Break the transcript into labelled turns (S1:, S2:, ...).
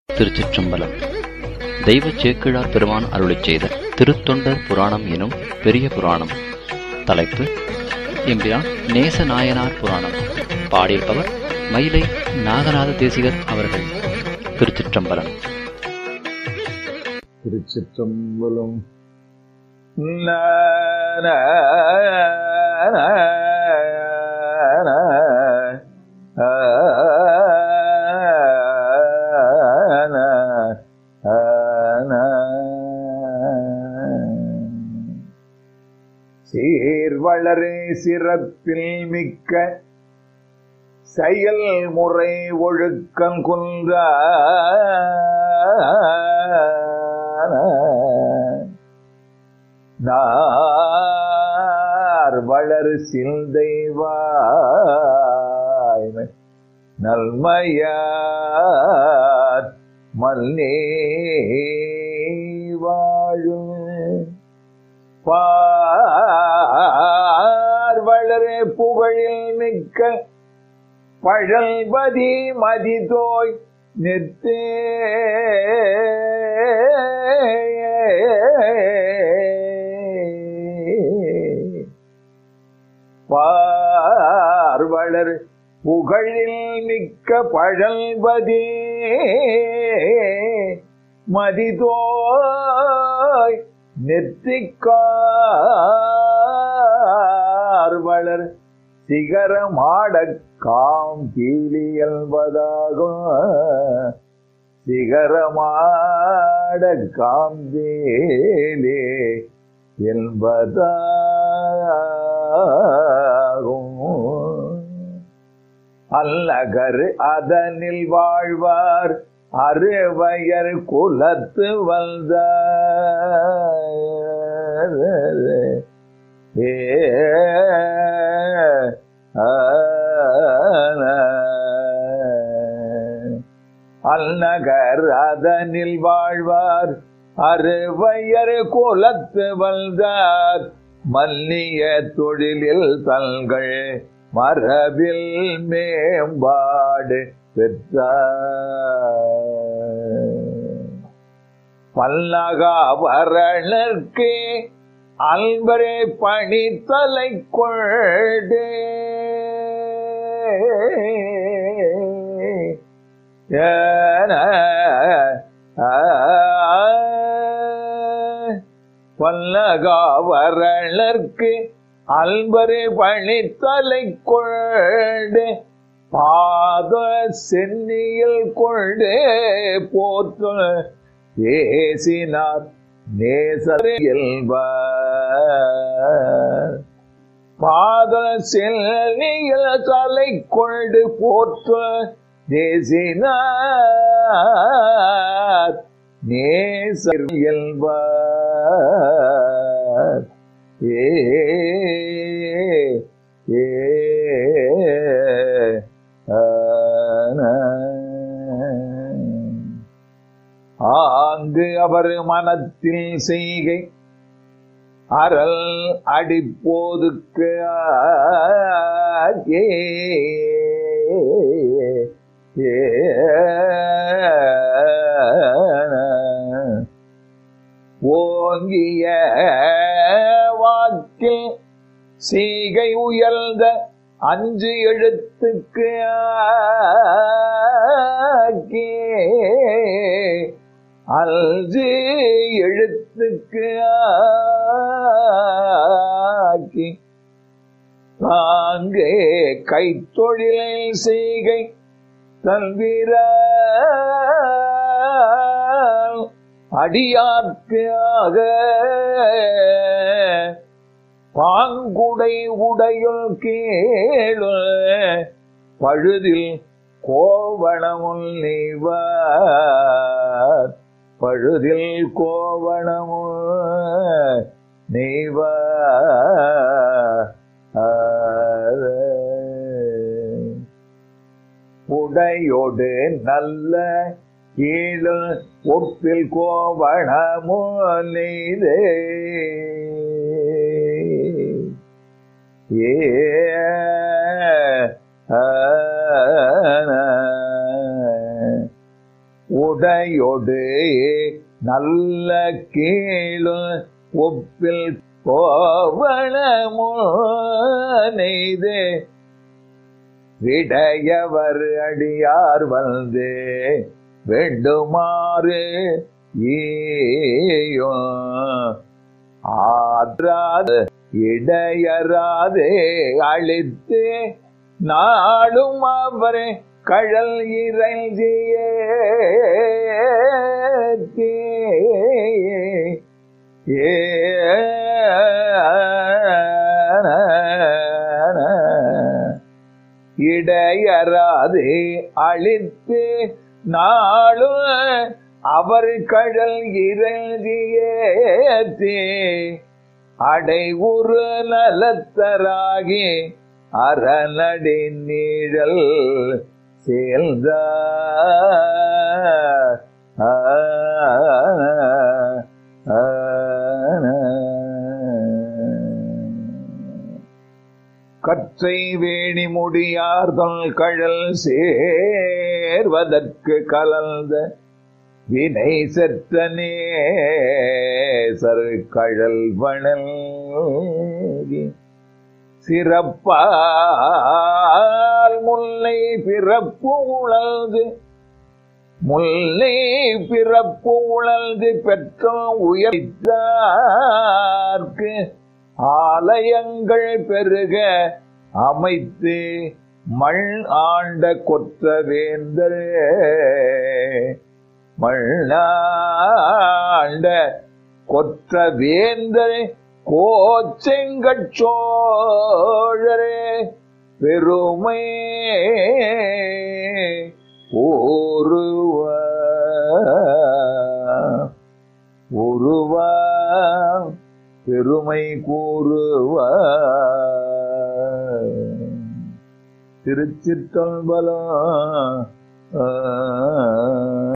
S1: திருச்சிற்றம்பலம் தெய்வச் சேக்கிழார் பெருமான் அருளிச் செய்த திருத்தொண்டர் புராணம் எனும் பெரிய புராணம் தலைப்பு எம்பிரான் நேச நாயனார் புராணம் பாடியிருப்பவர் மயிலை நாகநாத தேசிகர் அவர்கள் திருச்சிற்றம்பலம்
S2: திருச்சிற்றம்பலம் சீர்வளரே சிறப்பில் மிக்க செயல் முறை ஒழுக்கம் குன்ற நார் வளர் சிந்தைவாய்மை நல்மையார் மல்னே வாழும் பார்வளரே புகழில் மிக்க பழல்பதி மதிதோய் நிறுத்தே பார்வளர் புகழில் மிக்க பழல்பதி மதிதோய் நெற்றிக்கார்வளர் சிகரமாட காம் கீழியல்வதாகும் சிகரமாட காம்பேலே என்பதாகும் அல்லகர் அதனில் வாழ்வார் அறுவயர் குலத்து வந்த ஏ அல்நகர் அதனில் வாழ்வார் அறுவயர் குலத்து வந்தார் மல்லிய தொழிலில் தங்கள் மரபில் மேம்பாடு பெற்றார் பல்லகாபரணர்க்கு அன்பரே பணி தலை கொள்டே பல்லகாவரணர்க்கு அன்பரே பணி தலை கொள்டு பாத சென்னியில் கொண்டு போற்று ஏசினார் நேசர் பாத செல்லியில் தலை கொண்டு போற்று தேசினார் நேசர் என்பார் ஏ ஏ ஆங்கு அவர் மனத்தில் செய்கை அறல் அடிப்போதுக்கு ஏ ஓங்கிய வாக்கில் சீகை உயர்ந்த அஞ்சு எழுத்துக்கு அல்ஜு எழுத்துக்கு ஆக்கி தாங்கே கைத்தொழிலில் செய்கை தல்வீர அடியார்க்கு ஆக பாங்குடை உடையுள் கேளு பழுதில் கோவணமுல் நெய்வார் பழுதில் கோவணமுல் நெய்வார் உடையோடு நல்ல கீழ் ஒப்பில் கோவணமோ நெய்தே ஏ உடையொடு நல்ல கீழு ஒப்பில் கோவணமோ நெய்து விடையவர் அடியார் வந்து வேண்டுமாறு ஈயோ ஆற்றாது இடையராதே அழித்து நாளும் அவர் கழல் இறைஞ்சியே ஏ இடையராது அழித்து நாளும் அவர் கடல் இறங்கியேத்தே அடைவுறு நலத்தராகி அரணடி நீழல் சேர்ந்த கற்றை வேணி முடியார்தல் கழல் சேர்வதற்கு கலந்த வினை செற்றனே கழல் வணல் சிறப்பால் முல்லை பிறப்பு உழல்து முல்லை பிறப்பு உழல்து பெற்றோம் உயர்த்தார்க்கு ஆலயங்கள் பெருக அமைத்து மண் ஆண்ட கொற்ற வேந்தர் மண்ணாண்ட கொற்ற வேந்தர் கோச்செங்கச்சோழரே பெருமை ஒருவா ஒருவா பெருமை கூறுவ திருச்சிற்றம்பலம்